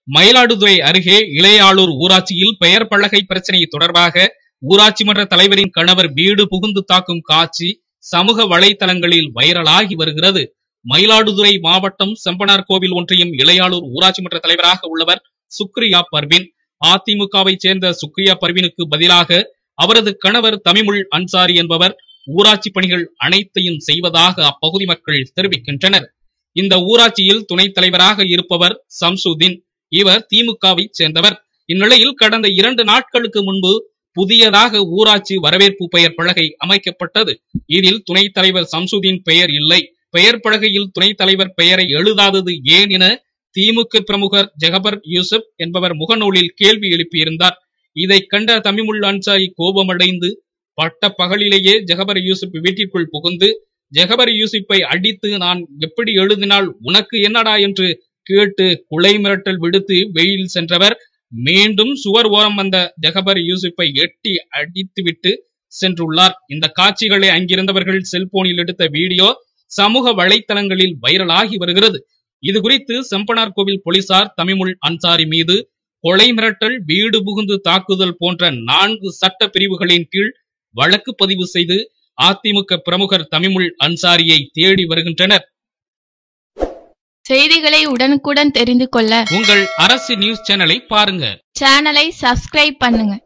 மயிலாடுதுறை அருகே இளையாளூர் ஊராட்சியில் பெயர் பலகை பிரச்சனை தொடர்பாக ஊராட்சி மன்ற தலைவரின் கணவர் வீடு புகுந்து தாக்கும் காட்சி சமூக வலைதளங்களில் வைரலாகி வருகிறது மயிலாடுதுறை மாவட்டம் செம்பனார் கோவில் ஒன்றியம் இளையாளூர் ஊராட்சி மன்ற தலைவராக உள்ளவர் சுக்ரியா பர்வின் அதிமுகவை சேர்ந்த சுக்ரியா பர்வினுக்கு பதிலாக அவரது கணவர் தமிமுல் அன்சாரி என்பவர் ஊராட்சி பணிகள் அனைத்தையும் செய்வதாக அப்பகுதி மக்கள் தெரிவிக்கின்றனர் இந்த ஊராட்சியில் துணைத் தலைவராக இருப்பவர் சம்சுதீன் இவர் திமுகவை சேர்ந்தவர் இந்நிலையில் கடந்த இரண்டு நாட்களுக்கு முன்பு புதியதாக ஊராட்சி வரவேற்பு பெயர் பலகை அமைக்கப்பட்டது இதில் துணைத் தலைவர் சம்சுதீன் பெயர் இல்லை பெயர் பலகையில் துணைத் தலைவர் பெயரை எழுதாதது ஏன் என திமுக பிரமுகர் ஜெகபர் யூசுப் என்பவர் முகநூலில் கேள்வி எழுப்பியிருந்தார் இதை கண்ட தமிமுல் அன்சாரி கோபமடைந்து பட்ட பகலிலேயே ஜெகபர் யூசுப் வீட்டிற்குள் புகுந்து ஜெகபர் யூசுப்பை அடித்து நான் எப்படி எழுதினால் உனக்கு என்னடா என்று கேட்டு குலை மிரட்டல் விடுத்து வெயில் சென்றவர் மீண்டும் சுவர் ஓரம் வந்த ஜெகபர் யூசுப்பை எட்டி அடித்துவிட்டு சென்றுள்ளார் இந்த காட்சிகளை அங்கிருந்தவர்கள் செல்போனில் எடுத்த வீடியோ சமூக வலைத்தளங்களில் வைரலாகி வருகிறது இது குறித்து செம்பனார் கோவில் போலீசார் தமிமுல் அன்சாரி மீது கொலை மிரட்டல் வீடு புகுந்து தாக்குதல் போன்ற நான்கு சட்ட பிரிவுகளின் கீழ் வழக்கு பதிவு செய்து அதிமுக பிரமுகர் தமிமுல் அன்சாரியை தேடி வருகின்றனர் செய்திகளை உடனுக்குடன் தெரிந்து கொள்ள உங்கள் அரசு நியூஸ் சேனலை பாருங்க சேனலை சப்ஸ்கிரைப் பண்ணுங்க